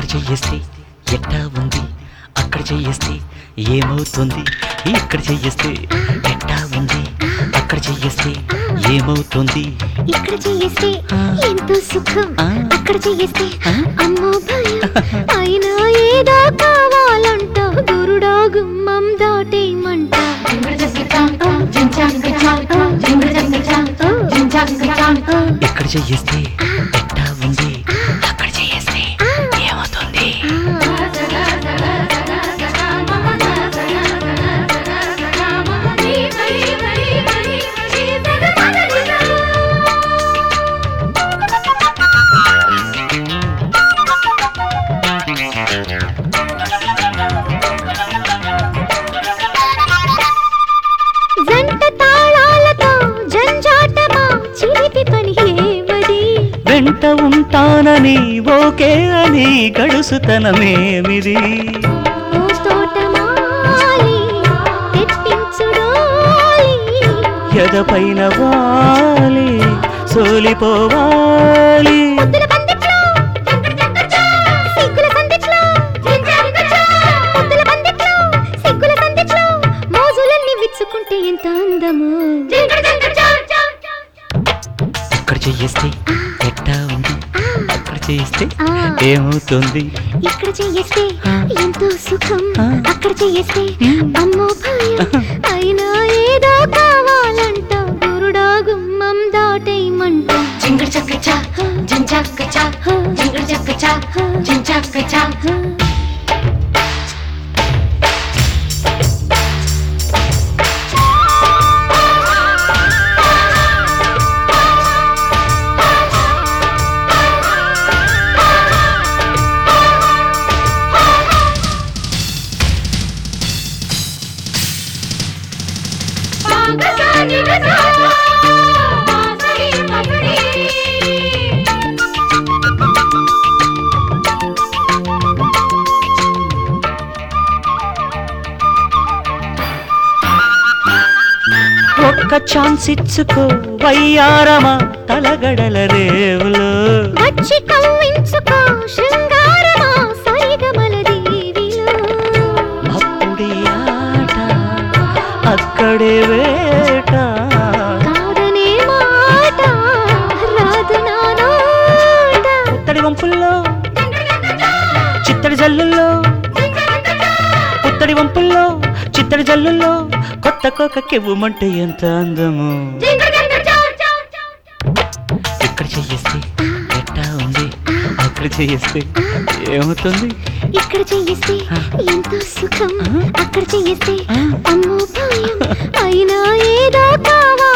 చెయ్యేస్తే ఎట్టా ఉంది అక్కడ చెయ్యేస్తే ఏమవుతుంది ఇక్కడ చెయ్యేస్తే ఎట్టా ఉంది అక్కడ చెయ్యేస్తే ఏమవుతుంది ఇక్కడ చేస్తే ఆ. ఎంతో సుఖం ఆ. అక్కడ చేస్తే ఆ. అమ్మో భయం అయినా ఏదో కావాలంట గురుడా గుమ్మం దాటేయమంట ఇక్కడ చెయ్యేస్తే ఎట్టా ఉంది అక్కడ చెయ్యేస్తే ఏమవుతుంది జంట తాళాలతో జంజాటమా చిలిపి పని ఏమది వెంట ఉంటానని ఓకే అని గడుసుతనమేమిది ఓ తోటమాలి తెప్పించుడోలి ఎదపైన వాలి సోలిపోవాలి ముద్దుల పందిట్లో సిగ్గుల సందిట్లో ముద్దుల పందిట్లో సిగ్గుల సందిట్లో మోజులన్నీ విచ్చుకుంటే ఎంత అందము ఇక్కడ చెయ్యేస్తే ఎట్టా ఉంది అక్కడ చేయిస్తే ఆ. ఏమవుతుంది ఇక్కడ చేస్తే ఆ. ఎంతో సుఖం ఆ. అక్కడ చేస్తే మ్. అమ్మో భయం అయినా ఏదో కావాలంట గురుడా గుమ్మం దాటేయమంట జింగర్ చక్క చా జింజాక్క చా జింగర్ చక్క చా జింజాక్క చా ఒక్క ఛాన్స్ ఇచ్చుకో వయ్యారమా తలగడల రేవులో వచ్చి కవ్వించుకో శృంగారమా సరిగమల దేవిలో అప్పుడే ఆట అక్కడే వేట కాదనే మాట రాదు నా నోట పుత్తడి వంపుల్లో చిత్తడి జల్లుల్లో పుత్తడి వంపుల్లో చిత్తడి జల్లుల్లో కొత్త కోక కెవ్వమంటే ఎంత అందము ఇక్కడ చెయ్యేస్తే ఎట్టా ఉంది అక్కడ చెయ్యేస్తే ఏమవుతుంది ఇక్కడ చేస్తే ఎంతో సుఖం ఆ. అక్కడ చేస్తే ఆ. అమ్మో భయం అయినా ఏదో కావాలి